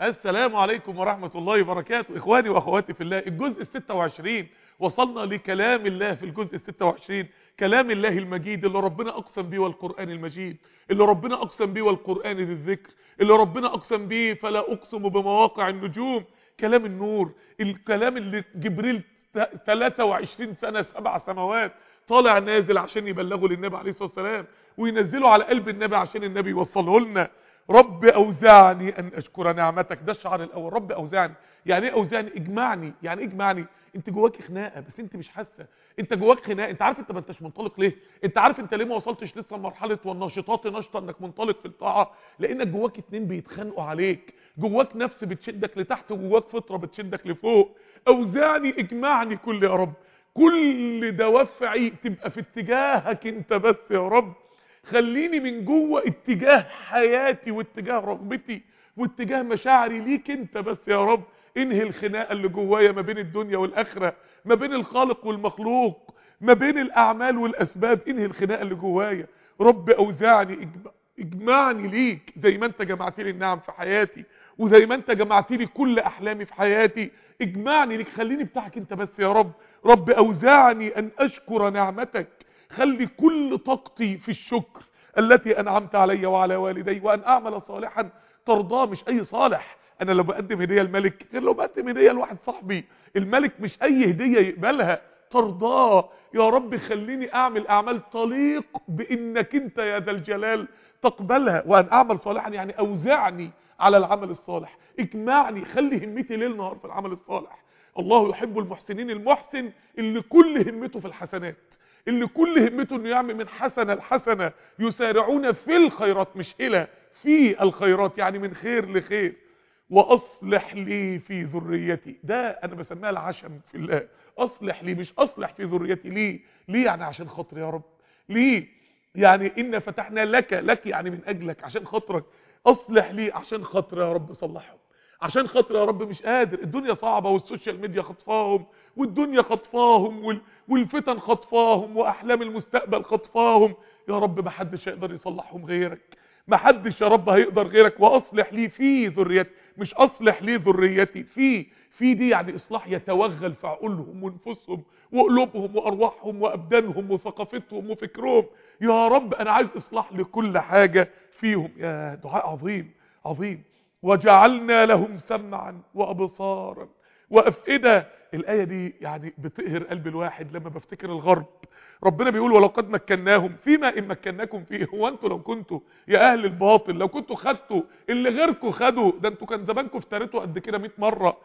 السلام عليكم ورحمة الله وبركاته إخواني وأخواتي في الله الجزء الستة وعشرين وصلنا لكلام الله في الجزء الستة وعشرين كلام الله المجيد اللي ربنا أقسم به والقرآن المجيد اللي ربنا أقسم به والقرآن ذي الذكر اللي ربنا أقسم به فلا أقسم بمواقع النجوم كلام النور الكلام اللي جبريل 23 سنة سبع سماوات طالع نازل عشان يبلغه للنبي عليه الصلاة والسلام وينزله على قلب النبي عشان النبي يوصله لنا رب أوزعني أن أشكر نعمتك ده الشعار الأول رب أوزعني يعني ايه أوزعني اجمعني يعني ايه اجمعني انت جواك خناقه بس انت مش حاسه انت جواك خناقه انت عارف انت ما انتش منطلق ليه انت عارف انت ليه ما وصلتش لسه لمرحله والناشطات نشطه انك منطلق في الطاعه لانك جواك اتنين بيتخانقوا عليك جواك نفس بتشدك لتحت وجواك فطره بتشدك لفوق اوزعني اجمعني كل يا رب كل دوافعي تبقى في اتجاهك انت بس يا رب خليني من جوه اتجاه حياتي واتجاه رغبتي واتجاه مشاعري ليك انت بس يا رب انهي الخناقه اللي جوايا ما بين الدنيا والاخره ما بين الخالق والمخلوق ما بين الاعمال والاسباب انهي الخناقه اللي جوايا رب اوزعني اجمع اجمعني ليك زي ما انت جمعت لي النعم في حياتي وزي ما انت جمعت لي كل احلامي في حياتي اجمعني ليك خليني بتاعك انت بس يا رب رب اوزعني ان اشكر نعمتك خلي كل طاقتي في الشكر التي انعمت علي وعلى والدي وان اعمل صالحا ترضاه مش اي صالح انا لو بقدم هديه الملك غير لو بقدم هديه لواحد صاحبي الملك مش اي هديه يقبلها ترضاه يا رب خليني اعمل اعمال تليق بانك انت يا ذا الجلال تقبلها وان اعمل صالحا يعني اوزعني على العمل الصالح اجمعني خلي همتي ليل نهار في العمل الصالح الله يحب المحسنين المحسن اللي كل همته في الحسنات اللي كل همته انه يعمل من حسنه لحسنه يسارعون في الخيرات مش الى في الخيرات يعني من خير لخير واصلح لي في ذريتي ده انا بسميها العشم في الله اصلح لي مش اصلح في ذريتي ليه ليه يعني عشان خاطر يا رب ليه يعني ان فتحنا لك لك يعني من اجلك عشان خاطرك اصلح لي عشان خاطر يا رب صلحهم عشان خاطر يا رب مش قادر الدنيا صعبة والسوشيال ميديا خطفاهم والدنيا خطفاهم وال... والفتن خطفاهم واحلام المستقبل خطفاهم يا رب ما حدش هيقدر يصلحهم غيرك ما حدش يا رب هيقدر غيرك واصلح لي في ذريتي مش اصلح لي ذريتي في في دي يعني اصلاح يتوغل في عقولهم ونفوسهم وقلوبهم وارواحهم وابدانهم وثقافتهم وفكرهم يا رب انا عايز اصلاح لكل حاجة فيهم يا دعاء عظيم عظيم وجعلنا لهم سمعا وابصارا وافئده الايه دي يعني بتقهر قلب الواحد لما بفتكر الغرب ربنا بيقول ولقد مكناهم فيما ان مكناكم فيه هو انتوا لو كنتوا يا اهل الباطل لو كنتوا خدتوا اللي غيركم خدوا ده انتوا كان زمانكم افتريتوا قد كده 100 مره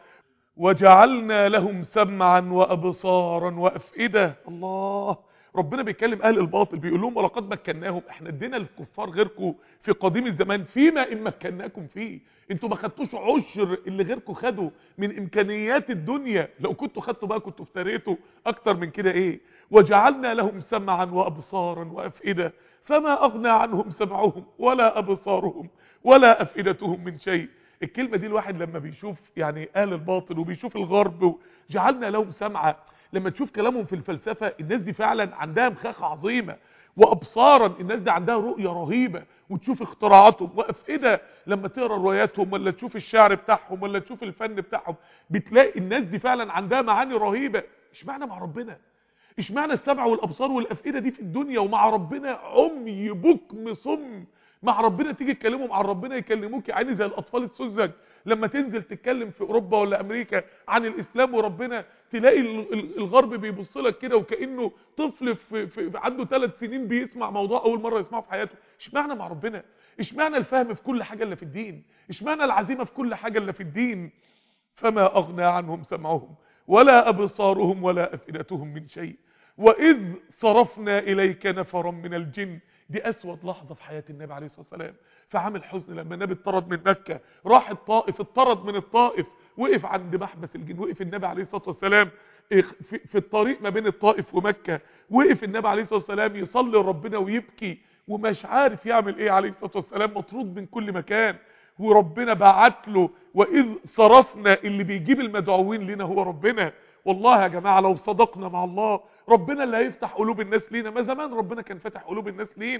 وجعلنا لهم سمعا وابصارا وافئده الله ربنا بيتكلم اهل الباطل بيقول لهم ولقد مكناهم احنا ادينا الكفار غيركم في قديم الزمان فيما ان مكناكم فيه انتوا ما خدتوش عشر اللي غيركم خدوا من امكانيات الدنيا لو كنتوا خدتوا بقى كنتوا افتريتوا اكتر من كده ايه وجعلنا لهم سمعا وابصارا وافئده فما اغنى عنهم سمعهم ولا ابصارهم ولا افئدتهم من شيء الكلمه دي الواحد لما بيشوف يعني اهل الباطل وبيشوف الغرب جعلنا لهم سمعا لما تشوف كلامهم في الفلسفة الناس دي فعلا عندها مخاخة عظيمة وابصارا الناس دي عندها رؤية رهيبة وتشوف اختراعاتهم وافئدة لما تقرا رواياتهم ولا تشوف الشعر بتاعهم ولا تشوف الفن بتاعهم بتلاقي الناس دي فعلا عندها معاني رهيبة اشمعنى مع ربنا اشمعنى السمع والابصار والافئدة دي في الدنيا ومع ربنا عمي بكم صم مع ربنا تيجي تكلموا مع ربنا يكلموك يعني زي الاطفال السذج لما تنزل تتكلم في اوروبا ولا امريكا عن الاسلام وربنا تلاقي الغرب بيبص لك كده وكانه طفل في, في عنده ثلاث سنين بيسمع موضوع اول مره يسمعه في حياته اشمعنى مع ربنا اشمعنى الفهم في كل حاجه الا في الدين اشمعنى العزيمه في كل حاجه الا في الدين فما اغنى عنهم سمعهم ولا ابصارهم ولا افئدتهم من شيء واذ صرفنا اليك نفرا من الجن دي اسود لحظه في حياه النبي عليه الصلاه والسلام في عام الحزن لما النبي اتطرد من مكه راح الطائف اتطرد من الطائف وقف عند محبس الجن وقف النبي عليه الصلاه والسلام في الطريق ما بين الطائف ومكه وقف النبي عليه الصلاه والسلام يصلي لربنا ويبكي ومش عارف يعمل ايه عليه الصلاه والسلام مطرود من كل مكان وربنا بعت له واذ صرفنا اللي بيجيب المدعوين لنا هو ربنا والله يا جماعه لو صدقنا مع الله ربنا اللي هيفتح قلوب الناس لينا ما زمان ربنا كان فتح قلوب الناس لينا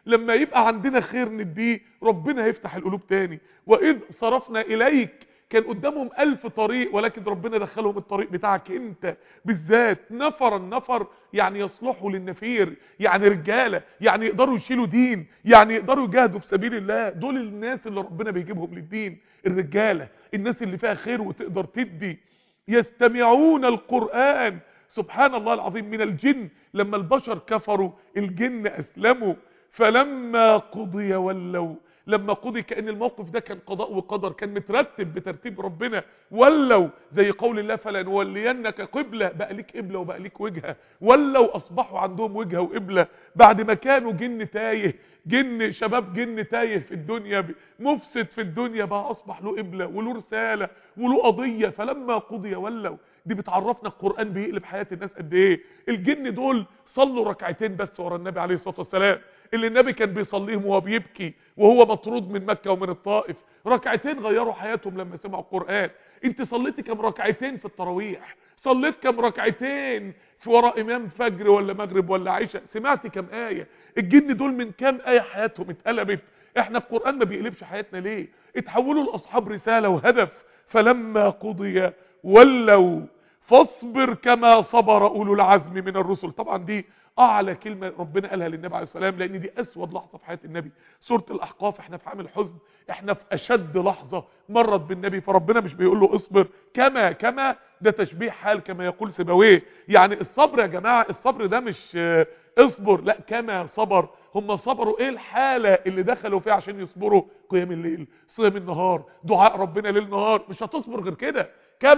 لما يبقى عندنا خير نديه ربنا هيفتح القلوب تاني واذ صرفنا اليك كان قدامهم ألف طريق ولكن ربنا دخلهم الطريق بتاعك انت بالذات نفرا نفر يعني يصلحوا للنفير يعني رجالة يعني يقدروا يشيلوا دين يعني يقدروا يجاهدوا في سبيل الله دول الناس اللي ربنا بيجيبهم للدين الرجالة الناس اللي فيها خير وتقدر تدي يستمعون القرآن سبحان الله العظيم من الجن لما البشر كفروا الجن أسلموا فلما قضي ولوا لما قضي كأن الموقف ده كان قضاء وقدر كان مترتب بترتيب ربنا ولوا زي قول الله فلنولينك قبلة بقى ليك قبلة وبقى ليك وجهة ولوا أصبحوا عندهم وجهة وقبلة بعد ما كانوا جن تايه جن شباب جن تايه في الدنيا مفسد في الدنيا بقى أصبح له قبلة وله رسالة وله قضية فلما قضي ولوا دي بتعرفنا القرآن بيقلب حياة الناس قد ايه الجن دول صلوا ركعتين بس ورا النبي عليه الصلاة والسلام اللي النبي كان بيصليهم وهو بيبكي وهو مطرود من مكة ومن الطائف ركعتين غيروا حياتهم لما سمعوا القرآن انت صليتي كم ركعتين في التراويح صليت كم ركعتين في وراء امام فجر ولا مغرب ولا عشاء سمعت كم آية الجن دول من كم آية حياتهم اتقلبت احنا القرآن ما بيقلبش حياتنا ليه اتحولوا لأصحاب رسالة وهدف فلما قضي ولوا فاصبر كما صبر اولو العزم من الرسل طبعا دي اعلى كلمة ربنا قالها للنبي عليه السلام لان دي اسود لحظة في حياة النبي سورة الاحقاف احنا في عام الحزن احنا في اشد لحظة مرت بالنبي فربنا مش بيقول له اصبر كما كما ده تشبيه حال كما يقول سيبويه يعني الصبر يا جماعة الصبر ده مش اصبر لا كما صبر هم صبروا ايه الحالة اللي دخلوا فيها عشان يصبروا قيام الليل صيام النهار دعاء ربنا ليل نهار مش هتصبر غير كده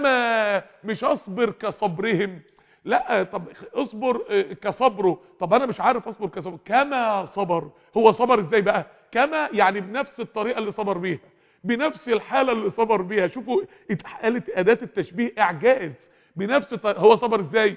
كما مش اصبر كصبرهم لا طب اصبر كصبره طب انا مش عارف اصبر كصبر كما صبر هو صبر ازاي بقى كما يعني بنفس الطريقة اللي صبر بيها بنفس الحالة اللي صبر بيها شوفوا قالت اداة التشبيه اعجاز بنفس الطريقة هو صبر ازاي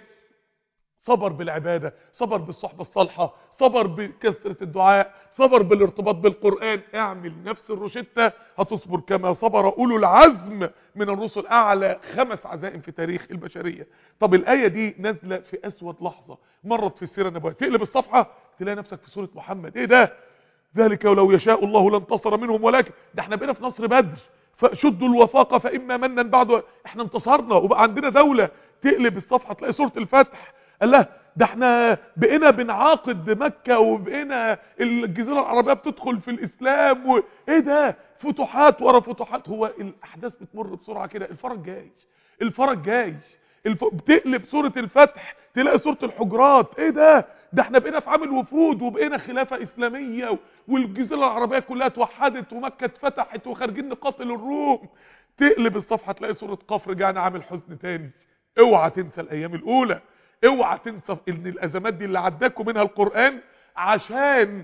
صبر بالعبادة صبر بالصحبة الصالحة صبر بكثرة الدعاء صبر بالارتباط بالقرآن اعمل نفس الروشتة هتصبر كما صبر أولو العزم من الرسل أعلى خمس عزائم في تاريخ البشرية طب الآية دي نازلة في أسود لحظة مرت في السيرة النبوية تقلب الصفحة تلاقي نفسك في سورة محمد ايه ده ذلك ولو يشاء الله لانتصر منهم ولكن ده احنا بقينا في نصر بدر فشدوا الوفاق فإما منا بعد احنا انتصرنا وبقى عندنا دولة تقلب الصفحة تلاقي سورة الفتح قال له ده احنا بقينا بنعاقد مكة وبقينا الجزيرة العربية بتدخل في الاسلام وايه ده فتوحات ورا فتوحات هو الاحداث بتمر بسرعة كده الفرج جاي الفرج جاي الف... بتقلب سورة الفتح تلاقي سورة الحجرات ايه ده ده احنا بقينا في عام الوفود وبقينا خلافة اسلامية والجزيرة العربية كلها اتوحدت ومكة اتفتحت وخارجين نقاتل الروم تقلب الصفحة تلاقي سورة قاف رجعنا عامل حزن تاني اوعى تنسى الايام الاولى اوعى تنسى ان الازمات دي اللي عداكم منها القرآن عشان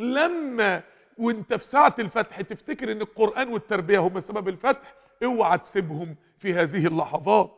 لما وانت في ساعة الفتح تفتكر ان القرآن والتربية هم سبب الفتح اوعى تسيبهم في هذه اللحظات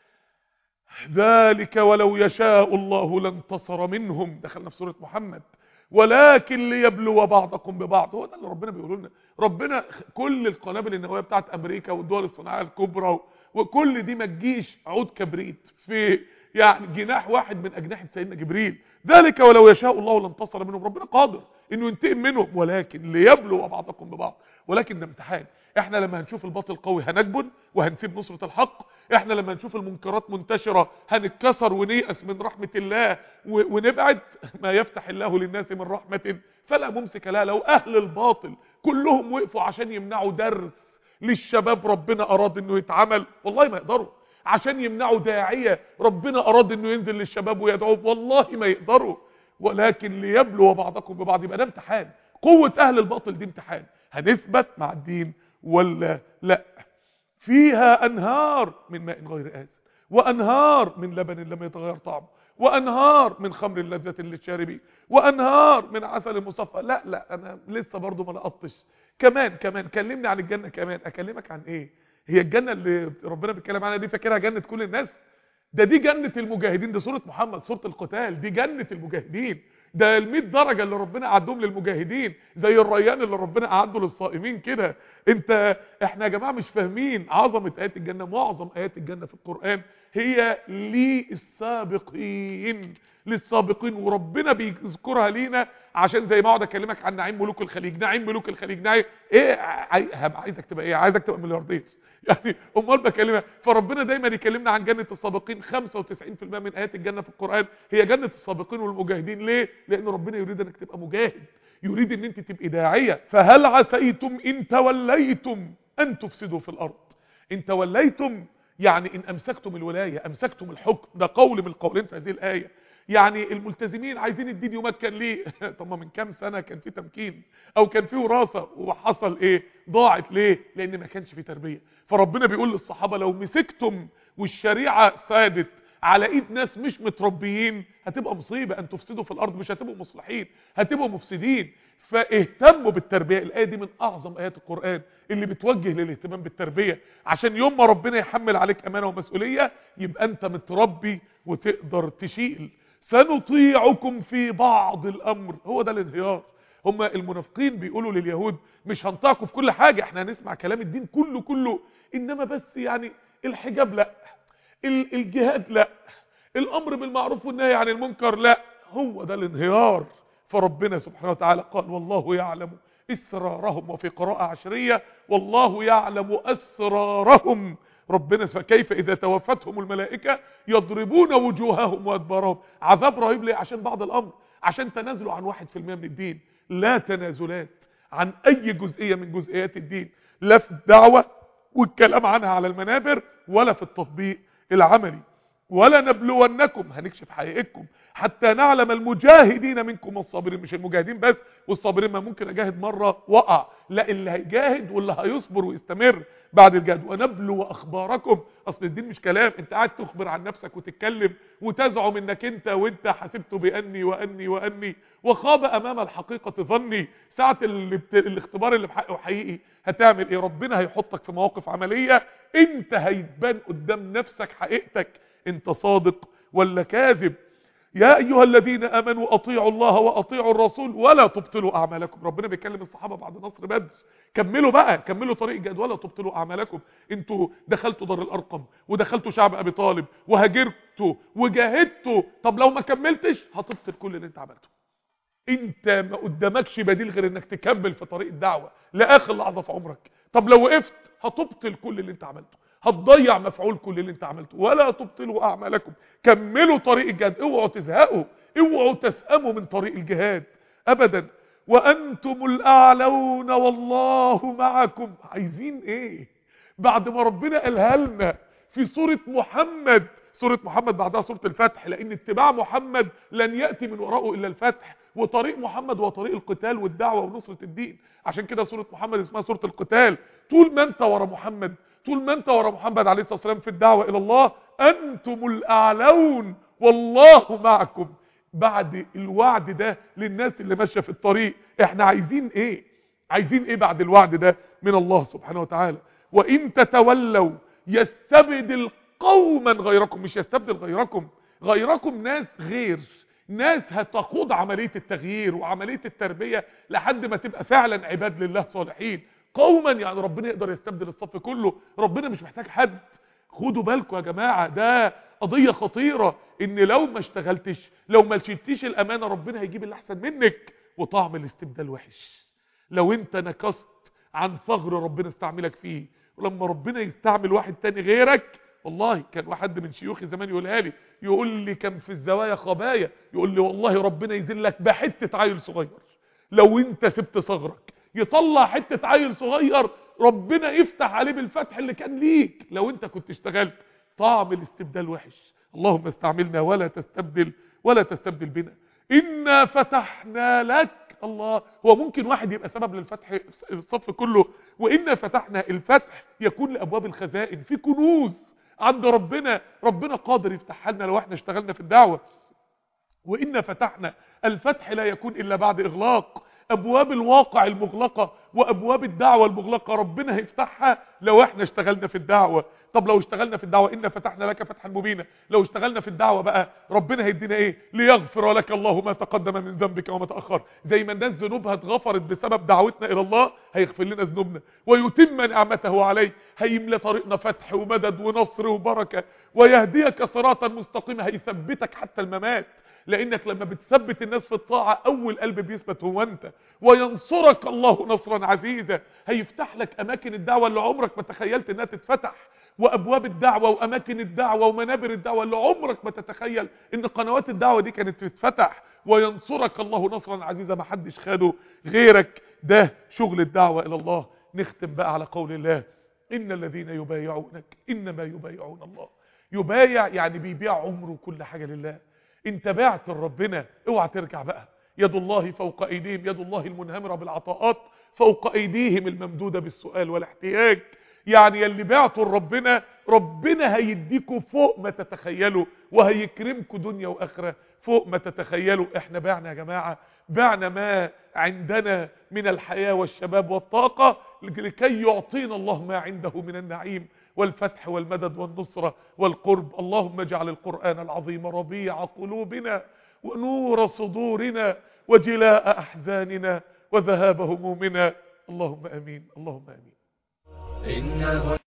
ذلك ولو يشاء الله لانتصر منهم دخلنا في سورة محمد ولكن ليبلو بعضكم ببعض هو ده اللي ربنا بيقول لنا ربنا كل القنابل النوويه بتاعت امريكا والدول الصناعيه الكبرى وكل دي ما تجيش عود كبريت في يعني جناح واحد من اجنحه سيدنا جبريل ذلك ولو يشاء الله لانتصر منهم ربنا قادر انه ينتقم منهم ولكن ليبلو بعضكم ببعض ولكن ده امتحان احنا لما هنشوف الباطل قوي هنجبن وهنسيب نصرة الحق احنا لما نشوف المنكرات منتشرة هنتكسر ونيأس من رحمة الله ونبعد ما يفتح الله للناس من رحمة فلا ممسك لها لو اهل الباطل كلهم وقفوا عشان يمنعوا درس للشباب ربنا اراد انه يتعمل والله ما يقدروا عشان يمنعوا داعية ربنا اراد انه ينزل للشباب ويدعوه والله ما يقدروا ولكن ليبلو بعضكم ببعض يبقى ده امتحان قوة اهل الباطل دي امتحان هنثبت مع الدين ولا لا فيها انهار من ماء غير آسن وانهار من لبن لم يتغير طعمه وانهار من خمر لذة للشاربين وانهار من عسل مصفى لا لا انا لسه برضو ما لقطش كمان كمان كلمني عن الجنة كمان اكلمك عن ايه هي الجنة اللي ربنا بيتكلم عنها دي فاكرها جنة كل الناس ده دي جنة المجاهدين دي سورة محمد سورة القتال دي جنة المجاهدين ده ال 100 درجه اللي ربنا قعدهم للمجاهدين زي الريان اللي ربنا قعده للصائمين كده انت احنا يا جماعه مش فاهمين عظمه ايات الجنه معظم ايات الجنه في القران هي للسابقين للسابقين وربنا بيذكرها لينا عشان زي ما اقعد اكلمك عن نعيم ملوك الخليج نعيم ملوك الخليج نعيم ايه عاي... هبقى عايزك تبقى ايه عايزك تبقى ملياردير يعني امال بكلمها فربنا دايما يكلمنا عن جنه السابقين 95% من ايات الجنه في القران هي جنه السابقين والمجاهدين ليه لان ربنا يريد انك تبقى مجاهد يريد ان انت تبقي داعيه فهل عسيتم ان توليتم ان تفسدوا في الارض ان توليتم يعني ان امسكتم الولايه امسكتم الحكم ده قول من القولين في هذه الايه يعني الملتزمين عايزين الدين يمكن ليه طب ما من كام سنه كان في تمكين او كان في وراثه وحصل ايه ضاعت ليه لان ما كانش في تربيه فربنا بيقول للصحابه لو مسكتم والشريعه سادت على ايد ناس مش متربيين هتبقى مصيبه ان تفسدوا في الارض مش هتبقوا مصلحين هتبقوا مفسدين فاهتموا بالتربيه الايه دي من اعظم ايات القران اللي بتوجه للاهتمام بالتربيه عشان يوم ما ربنا يحمل عليك امانه ومسؤوليه يبقى انت متربي وتقدر تشيل سنطيعكم في بعض الامر هو ده الانهيار هم المنافقين بيقولوا لليهود مش هنطيعكم في كل حاجه احنا هنسمع كلام الدين كله كله انما بس يعني الحجاب لا الجهاد لا الامر بالمعروف والنهي عن المنكر لا هو ده الانهيار فربنا سبحانه وتعالى قال والله يعلم اسرارهم وفي قراءة عشرية والله يعلم اسرارهم ربنا كيف اذا توفتهم الملائكة يضربون وجوههم وادبارهم عذاب رهيب ليه عشان بعض الامر عشان تنازلوا عن واحد في المية من الدين لا تنازلات عن اي جزئية من جزئيات الدين لا في الدعوة والكلام عنها على المنابر ولا في التطبيق العملي ولا نبلونكم هنكشف حقيقتكم حتى نعلم المجاهدين منكم والصابرين مش المجاهدين بس والصابرين ما ممكن اجاهد مرة وقع لا اللي هيجاهد واللي هيصبر ويستمر بعد الجهاد ونبلو اخباركم اصل الدين مش كلام انت قاعد تخبر عن نفسك وتتكلم وتزعم انك انت وانت حسبت باني واني واني وخاب امام الحقيقة ظني ساعة اللي بت... الاختبار اللي بحقه حقيقي هتعمل ايه ربنا هيحطك في مواقف عملية انت هيتبان قدام نفسك حقيقتك انت صادق ولا كاذب يا ايها الذين امنوا اطيعوا الله واطيعوا الرسول ولا تبطلوا اعمالكم ربنا بيكلم الصحابه بعد نصر بدر كملوا بقى كملوا طريق جهاد ولا تبطلوا اعمالكم انتوا دخلتوا دار الارقم ودخلتوا شعب ابي طالب وهاجرتوا وجاهدتوا طب لو ما كملتش هتبطل كل اللي انت عملته انت ما قدامكش بديل غير انك تكمل في طريق الدعوه لاخر لحظه في عمرك طب لو وقفت هتبطل كل اللي انت عملته هتضيع مفعول كل اللي انت عملته ولا تبطلوا اعمالكم كملوا طريق الجهاد اوعوا تزهقوا اوعوا تسأموا من طريق الجهاد ابدا وانتم الاعلون والله معكم عايزين ايه بعد ما ربنا قالها لنا في سورة محمد سورة محمد بعدها سورة الفتح لان اتباع محمد لن يأتي من وراءه الا الفتح وطريق محمد هو طريق القتال والدعوة ونصرة الدين عشان كده سورة محمد اسمها سورة القتال طول ما انت ورا محمد طول ما انت ورا محمد عليه الصلاة والسلام في الدعوة الى الله انتم الاعلون والله معكم بعد الوعد ده للناس اللي ماشية في الطريق احنا عايزين ايه عايزين ايه بعد الوعد ده من الله سبحانه وتعالى وان تتولوا يستبدل قوما غيركم مش يستبدل غيركم غيركم ناس غير ناس هتقود عملية التغيير وعملية التربية لحد ما تبقى فعلا عباد لله صالحين قوما يعني ربنا يقدر يستبدل الصف كله ربنا مش محتاج حد خدوا بالكم يا جماعة ده قضية خطيرة ان لو ما اشتغلتش لو ما شلتيش الامانة ربنا هيجيب اللي احسن منك وطعم الاستبدال وحش لو انت نكست عن ثغر ربنا استعملك فيه ولما ربنا يستعمل واحد تاني غيرك والله كان واحد من شيوخي زمان يقولها لي يقول لي كان في الزوايا خبايا يقول لي والله ربنا يذلك بحتة عيل صغير لو انت سبت ثغرك يطلع حتة عيل صغير ربنا يفتح عليه بالفتح اللي كان ليك لو انت كنت اشتغلت طعم الاستبدال وحش اللهم استعملنا ولا تستبدل ولا تستبدل بنا إنا فتحنا لك الله هو ممكن واحد يبقى سبب للفتح الصف كله وإنا فتحنا الفتح يكون لأبواب الخزائن في كنوز عند ربنا ربنا قادر يفتحها لنا لو احنا اشتغلنا في الدعوة وإنا فتحنا الفتح لا يكون إلا بعد إغلاق ابواب الواقع المغلقة وابواب الدعوة المغلقة ربنا هيفتحها لو احنا اشتغلنا في الدعوة طب لو اشتغلنا في الدعوة إنا فتحنا لك فتحا مبينا لو اشتغلنا في الدعوة بقى ربنا هيدينا ايه ليغفر لك الله ما تقدم من ذنبك وما تأخر زي ما الناس ذنوبها اتغفرت بسبب دعوتنا إلى الله هيغفر لنا ذنوبنا ويتم نعمته عليه هيملى طريقنا فتح ومدد ونصر وبركة ويهديك صراطا مستقيما هيثبتك حتى الممات لانك لما بتثبت الناس في الطاعة اول قلب بيثبت هو انت وينصرك الله نصرا عزيزا هيفتح لك اماكن الدعوة اللي عمرك ما تخيلت انها تتفتح وابواب الدعوة واماكن الدعوة ومنابر الدعوة اللي عمرك ما تتخيل ان قنوات الدعوة دي كانت تتفتح وينصرك الله نصرا عزيزا ما حدش خده غيرك ده شغل الدعوة الى الله نختم بقى على قول الله ان الذين يبايعونك انما يبايعون الله يبايع يعني بيبيع عمره وكل حاجة لله انت بعت لربنا اوعى ترجع بقى يد الله فوق ايديهم يد الله المنهمرة بالعطاءات فوق ايديهم الممدودة بالسؤال والاحتياج يعني يلي بعتوا لربنا ربنا هيديكوا فوق ما تتخيلوا وهيكرمكوا دنيا واخره فوق ما تتخيلوا احنا بعنا يا جماعة بعنا ما عندنا من الحياة والشباب والطاقة لكي يعطينا الله ما عنده من النعيم والفتح والمدد والنصرة والقرب اللهم اجعل القرآن العظيم ربيع قلوبنا ونور صدورنا وجلاء أحزاننا وذهاب همومنا اللهم أمين اللهم أمين إنه